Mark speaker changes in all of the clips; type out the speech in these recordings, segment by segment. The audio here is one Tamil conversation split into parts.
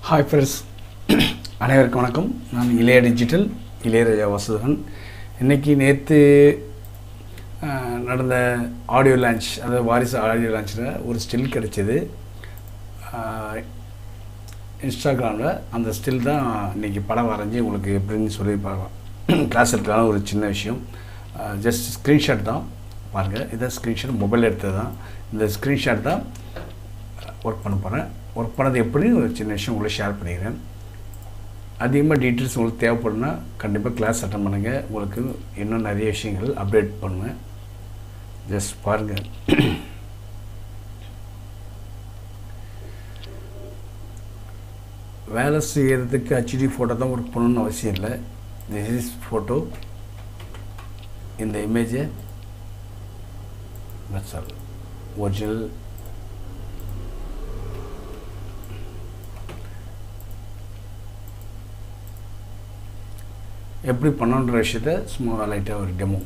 Speaker 1: ஹாய் ஃப்ரெண்ட்ஸ் அனைவருக்கும் வணக்கம் நான் இளைய டிஜிட்டல் இளையராஜா வசுதன் இன்றைக்கி நேற்று நடந்த ஆடியோ லான்ச் அதாவது வாரிசு ஆடியோ லான்ச்சில் ஒரு ஸ்டில் கிடைச்சிது இன்ஸ்டாகிராமில் அந்த ஸ்டில் தான் இன்றைக்கி படம் வரைஞ்சி உங்களுக்கு எப்படின்னு சொல்லி பார்க்கலாம் கிளாஸ் எடுக்கலாம் ஒரு சின்ன விஷயம் ஜஸ்ட் ஸ்க்ரீன்ஷாட் தான் பாருங்கள் இதான் ஸ்க்ரீன்ஷாட் மொபைல் எடுத்தது தான் இந்த ஸ்க்ரீன்ஷாட் தான் ஒர்க் பண்ண போகிறேன் ஒர்க் பண்ணது எப்படி ஒரு சின்ன விஷயம் உங்களுக்கு ஷேர் பண்ணிக்கிறேன் அதிகமாக டீட்டெயில்ஸ் உங்களுக்கு தேவைப்படுனா கண்டிப்பாக கிளாஸ் அட்டன் பண்ணுங்கள் உங்களுக்கு இன்னும் நிறைய விஷயங்கள் அப்டேட் பண்ணுவேன் ஜஸ்ட் பாருங்கள் வேலை செய்கிறதுக்கு ஹெச்டி ஃபோட்டோ தான் ஒர்க் பண்ணணும்னு அவசியம் இல்லை திஸ் இஸ் ஃபோட்டோ இந்த இமேஜை தட்ஸ் ஆல் ஒரிஜினல் எப்படி பண்ணணுன்ற விஷயத்த சும்மா லைட்டாக ஒரு டெமோ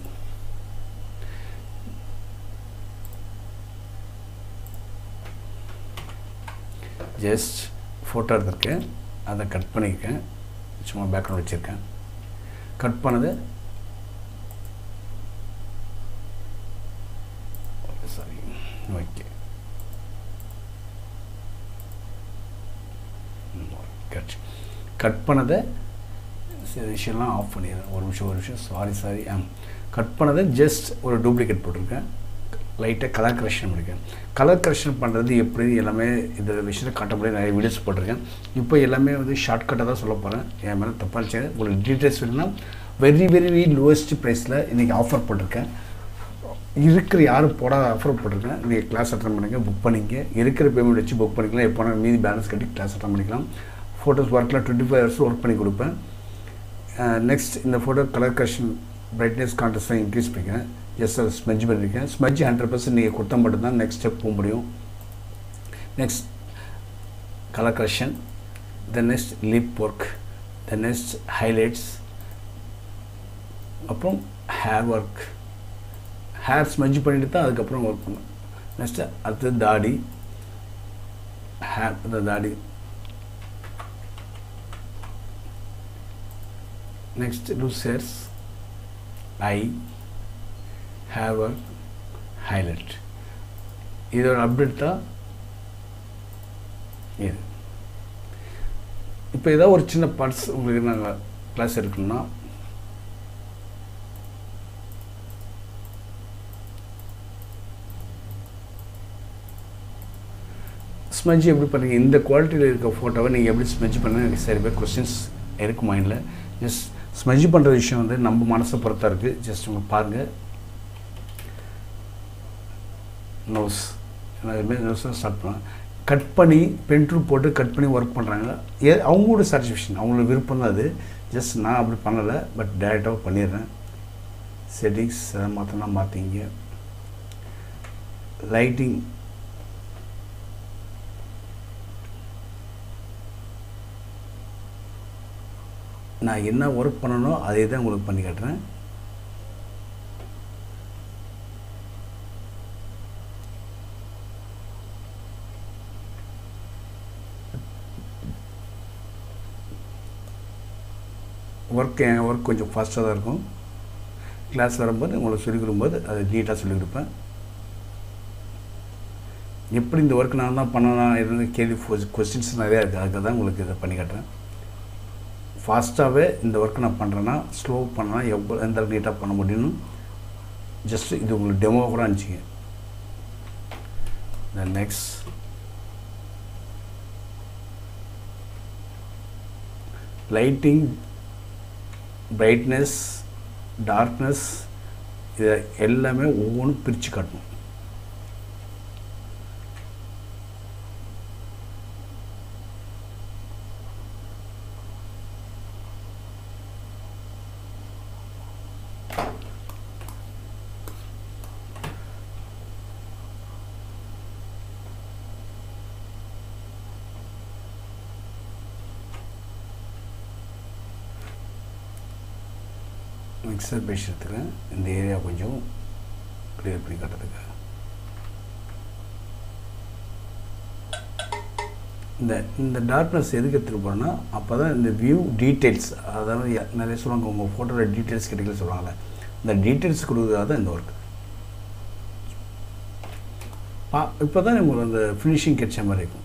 Speaker 1: ஜஸ்ட் ஃபோட்டோ எடுத்திருக்கேன் அதை கட் பண்ணியிருக்கேன் சும்மா பேக்ரவுண்ட் வச்சுருக்கேன் கட் பண்ணது சாரி ஓகே கட் கட் பண்ணதை சில விஷயம்லாம் ஆஃப் பண்ணிடுறேன் ஒரு நிமிஷம் ஒரு நிமிஷம் சாரி சாரி ஆ கட் பண்ணதை ஜஸ்ட் ஒரு டூப்ளிகேட் போட்டிருக்கேன் லைட்டாக கலர் கரெக்ஷன் பண்ணியிருக்கேன் கலர் கரெக்ஷன் பண்ணுறது எப்படி எல்லாமே இந்த விஷயத்தை காட்ட முடியாது நிறைய வீடியோஸ் போட்டிருக்கேன் இப்போ எல்லாமே வந்து ஷார்ட்கட்டாக தான் சொல்ல போகிறேன் என் மேலே தப்பாக இருந்துச்சு உங்களுக்கு டீட்டெயில்ஸ் வேணும்னா வெரி வெரி லோவஸ்ட் ப்ரைஸில் இன்றைக்கி ஆஃபர் போட்டிருக்கேன் இருக்கிற யாரும் போடாத ஆஃபர் போட்டிருக்கேன் நீங்கள் கிளாஸ் அட்டன் பண்ணுங்கள் புக் பண்ணிங்க இருக்கிற பேமெண்ட் வச்சு புக் பண்ணிக்கலாம் எப்போ மீதி பேலன்ஸ் கட்டி கிளாஸ் அட்டன் பண்ணிக்கலாம் ஃபோட்டோஸ் ஒர்க்கில் டுவெண்ட்டி ஃபைவ் ஹவர்ஸ் ஒர்க் பண்ணி கொடுப்பேன் நெக்ஸ்ட் இந்த ஃபோட்டோ கலர் கரெக்ஷன் பிரைட்னஸ் கான்ட்ரஸ்டாக இன்க்ரீஸ் பண்ணிக்கிறேன் எஸ் அதை ஸ்மெஜ் பண்ணியிருக்கேன் ஸ்மெஜ் ஹண்ட்ரட் பர்சன்ட் நீங்கள் கொடுத்தா மட்டும்தான் நெக்ஸ்ட் ஸ்டெப் போக முடியும் next colour correction the next lip work the next highlights அப்புறம் ஹேர் ஒர்க் ஹேர் ஸ்மெஜ் பண்ணிட்டு தான் அதுக்கப்புறம் ஒர்க் பண்ணும் நெக்ஸ்ட்டு அடுத்தது தாடி ஹேர் இந்த தாடி next loose hairs eye hair work highlight இதோட அப்டேட் தான் இது இப்போ ஏதாவது ஒரு சின்ன பார்ட்ஸ் உங்களுக்கு நாங்கள் கிளாஸ் எடுக்கணும்னா ஸ்மெஜ் எப்படி பண்ணுறீங்க இந்த குவாலிட்டியில் இருக்க ஃபோட்டோவை நீங்கள் எப்படி ஸ்மெஜ் பண்ண எனக்கு சரி பேர் கொஸ்டின்ஸ் இருக்கு மைண்டில் ஜஸ்ட் ஸ்மெஜ் பண்ணுற விஷயம் வந்து நம்ம மனசை பொறுத்தா இருக்குது ஜஸ்ட் உங்க பாருங்கள் நோஸ் நான் இதுமாரி நோஸ் ஸ்டார்ட் பண்ணேன் கட் பண்ணி பென் டூல் போட்டு கட் பண்ணி ஒர்க் பண்ணுறாங்க ஏ அவங்களோட சாட்டிஸ்ஃபேக்ஷன் அவங்களோட விருப்பம் தான் அது ஜஸ்ட் நான் அப்படி பண்ணலை பட் டேரெக்டாக பண்ணிடுறேன் செட்டிங்ஸ் அதை மாற்றினா மாற்றிங்க லைட்டிங் நான் என்ன ஒர்க் பண்ணணும் அதே தான் உங்களுக்கு பண்ணி காட்டுறேன் ஒர்க் என் ஒர்க் கொஞ்சம் ஃபாஸ்ட்டாக தான் இருக்கும் கிளாஸ் வரும்போது உங்களுக்கு சொல்லிக் கொடுக்கும்போது அதை நீட்டாக சொல்லிக் கொடுப்பேன் எப்படி இந்த ஒர்க் நான் தான் பண்ணலாம் இருந்து கேள்வி கொஸ்டின்ஸ் நிறையா இருக்குது அதுக்காக தான் உங்களுக்கு இதை பண்ணி காட்டுறேன் ஃபாஸ்ட்டாகவே இந்த ஒர்க் நான் பண்ணுறேன்னா ஸ்லோ பண்ணலாம் எவ்வளோ எந்த அளவுக்கு நீட்டாக பண்ண முடியும்னு ஜஸ்ட் இது உங்களுக்கு டெமோ கூட அனுப்பிச்சிங்க the next lighting brightness darkness இதை எல்லாமே ஒவ்வொன்றும் பிரித்து காட்டணும் மிக்சர் பேஷ் எடுத்துக்கிறேன் இந்த ஏரியா கொஞ்சம் கிளியர் பண்ணி காட்டுறதுக்கு இந்த இந்த டார்க்னஸ் எதுக்கு எடுத்துகிட்டு போகிறோன்னா அப்போ தான் இந்த வியூ டீட்டெயில்ஸ் அதாவது ய- நிறைய சொல்லுவாங்க உங்கள் ஃபோட்டோட டீட்டெயில்ஸ் கிடைக்கல சொல்லுவாங்கள்ல இந்த டீட்டெயில்ஸ் கொடுக்குறதா தான் இந்த ஒர்க் பா இப்போ தான் உங்களுக்கு அந்த ஃபினிஷிங் கிடைச்ச மாதிரி இருக்கும்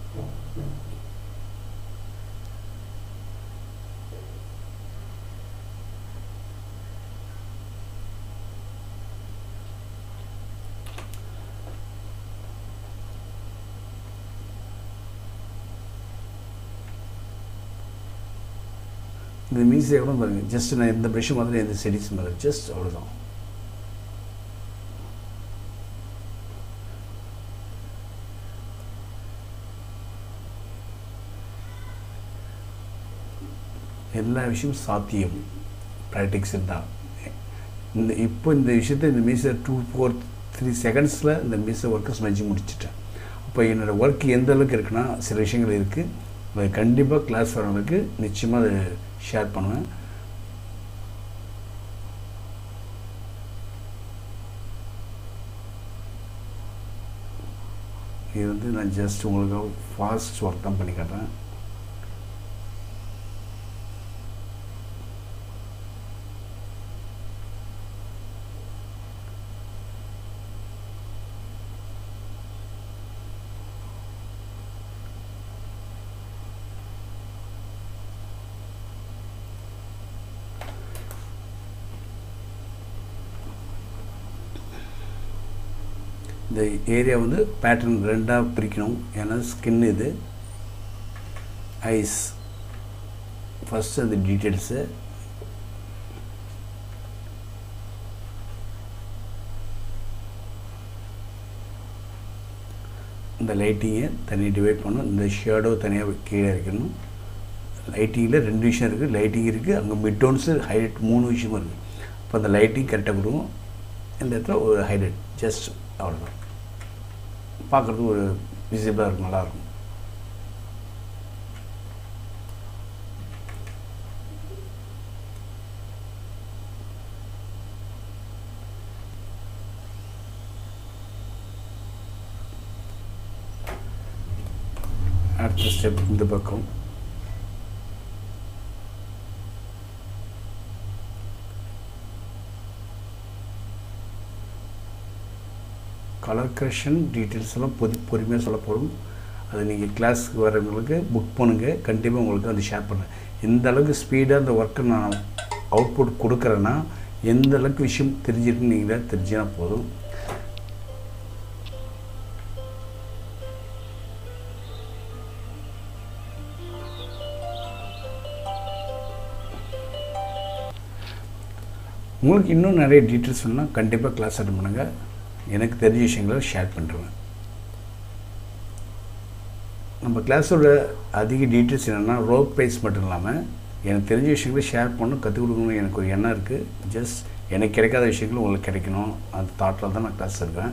Speaker 1: இந்த மீசையை கூட பாருங்க ஜஸ்ட் நான் இந்த ப்ரெஷ் மாதிரி எந்த செடிஸ் மாதிரி ஜஸ்ட் அவ்வளோதான் எல்லா விஷயமும் சாத்தியம் ப்ராக்டிக்ஸ் இருந்தால் இந்த இப்போ இந்த விஷயத்தை இந்த மீசை டூ ஃபோர் த்ரீ செகண்ட்ஸில் இந்த மீசை ஒர்க்கை செஞ்சு முடிச்சிட்டேன் அப்போ என்னோடய ஒர்க் எந்த அளவுக்கு இருக்குன்னா சில விஷயங்கள் இருக்குது அதை கண்டிப்பாக கிளாஸ் வரவங்களுக்கு நிச்சயமாக அதை ஷேர் பண்ணுவேன் இது வந்து நான் ஜஸ்ட் உங்களுக்கு ஃபாஸ்ட் ஒர்க் தான் பண்ணி காட்டுறேன் இந்த ஏரியா வந்து பேட்டர்ன் ரெண்டாக பிரிக்கணும் ஏன்னா ஸ்கின் இது ஐஸ் ஃபஸ்ட்டு அந்த டீட்டெயில்ஸு இந்த லைட்டிங்கை தனியாக டிவைட் பண்ணணும் இந்த ஷேடோ தனியாக கீழே வைக்கணும் லைட்டிங்கில் ரெண்டு விஷயம் இருக்குது லைட்டிங் இருக்குது அங்கே மிட் டோன்ஸு ஹைலைட் மூணு விஷயமும் இருக்குது அப்போ அந்த லைட்டிங் கரெக்டாக கொடுக்கும் இந்த இடத்துல ஒரு ஹைலைட் ஜஸ்ட் அவ்வளோதான் பார்க்குறதுக்கு ஒரு விசிபிளாக இருக்கும் நல்லாயிருக்கும் அடுத்த ஸ்டெப் இந்த பக்கம் கலர் கரெக்ஷன் டீட்டெயில்ஸ் எல்லாம் பொது பொறுமையாக சொல்லப்படும் அது நீங்கள் கிளாஸுக்கு வரவங்களுக்கு புக் பண்ணுங்க கண்டிப்பாக உங்களுக்கு வந்து ஷேர் பண்ணேன் எந்த அளவுக்கு ஸ்பீடாக அந்த ஒர்க்கை நான் அவுட்புட் கொடுக்குறேன்னா எந்த அளவுக்கு விஷயம் தெரிஞ்சிருக்குன்னு நீங்களே தெரிஞ்சினா போதும் உங்களுக்கு இன்னும் நிறைய டீட்டெயில்ஸ் வேணும்னா கண்டிப்பாக கிளாஸ் அட்டன் பண்ணுங்கள் எனக்கு தெரிஞ்ச விஷயங்களை ஷேர் பண்ணுறேன் நம்ம கிளாஸோட அதிக டீட்டெயில்ஸ் என்னென்னா ரோப் ப்ரைஸ் மட்டும் இல்லாமல் எனக்கு தெரிஞ்ச விஷயங்களை ஷேர் பண்ணணும் கற்றுக் கொடுக்கணும்னு எனக்கு ஒரு எண்ணம் இருக்குது ஜஸ்ட் எனக்கு கிடைக்காத விஷயங்கள் உங்களுக்கு கிடைக்கணும் அந்த தாட்டில் தான் நான் கிளாஸ் இருக்கேன்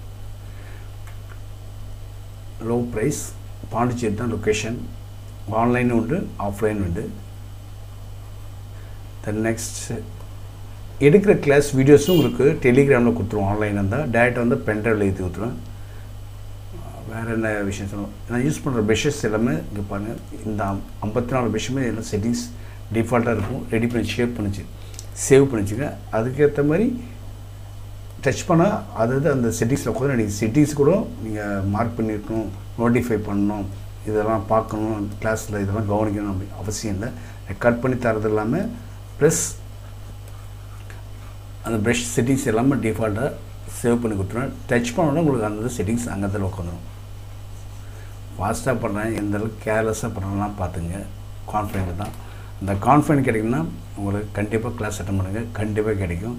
Speaker 1: லோ ப்ரைஸ் பாண்டிச்சேரி தான் லொக்கேஷன் ஆன்லைன் உண்டு ஆஃப்லைன் உண்டு தென் நெக்ஸ்ட் எடுக்கிற கிளாஸ் வீடியோஸும் உங்களுக்கு டெலிகிராமில் கொடுத்துருவோம் ஆன்லைன் இருந்தால் டேரெக்டாக வந்து பென்ட்ரைவில் ஏற்றி கொடுத்துருவேன் வேறு என்ன விஷயம் சொல்லணும் நான் யூஸ் பண்ணுற ப்ரெஷஸ் எல்லாமே இங்கே பாருங்கள் இந்த ஐம்பத்தி நாலு ப்ரெஷ்ஷுமே எல்லாம் செட்டிங்ஸ் டிஃபால்ட்டாக இருக்கும் ரெடி பண்ணி ஷேப் பண்ணிச்சு சேவ் பண்ணிச்சுங்க அதுக்கேற்ற மாதிரி டச் பண்ணால் அதாவது அந்த செட்டிங்ஸில் உட்காந்து நீங்கள் செட்டிங்ஸ் கூட நீங்கள் மார்க் பண்ணியிருக்கணும் நோட்டிஃபை பண்ணணும் இதெல்லாம் பார்க்கணும் கிளாஸில் இதெல்லாம் கவனிக்கணும் அப்படி அவசியம் இல்லை கட் பண்ணி தரது இல்லாமல் ப்ளஸ் அந்த ப்ரஷ் செட்டிங்ஸ் எல்லாமே டிஃபால்ட்டாக சேவ் பண்ணி கொடுத்துருவேன் டச் பண்ணோன்னா உங்களுக்கு அந்த செட்டிங்ஸ் அங்கே தான் உட்காந்துரும் ஃபாஸ்ட்டாக பண்ணுறேன் எந்த அளவுக்கு கேர்லெஸ்ஸாக பண்ணுறேன்னா பார்த்துங்க கான்ஃபிடென்ட் தான் அந்த கான்ஃபிடென்ட் கிடைக்குன்னா உங்களுக்கு கண்டிப்பாக கிளாஸ் அட்டன் பண்ணுங்கள் கண்டிப்பாக கிடைக்கும்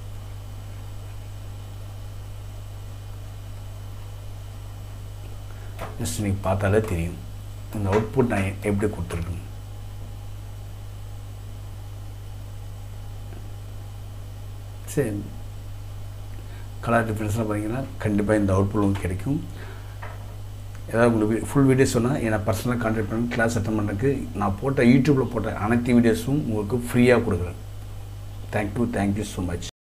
Speaker 1: ஜஸ்ட் நீங்கள் பார்த்தாலே தெரியும் இந்த அவுட்புட் நான் எப்படி கொடுத்துருக்கேன் சரி கலர் டிஃப்ரென்ஸ்லாம் பார்த்தீங்கன்னா கண்டிப்பாக இந்த அவுட்புட் உங்களுக்கு கிடைக்கும் ஏதாவது உங்களுக்கு ஃபுல் வீடியோஸ் சொன்னால் என்னை பர்சனலாக கான்டாக்ட் பண்ணி கிளாஸ் அட்டன் பண்ணுறதுக்கு நான் போட்ட யூடியூப்பில் போட்ட அனைத்து வீடியோஸும் உங்களுக்கு ஃப்ரீயாக கொடுக்குறேன் தேங்க்யூ தேங்க்யூ ஸோ மச்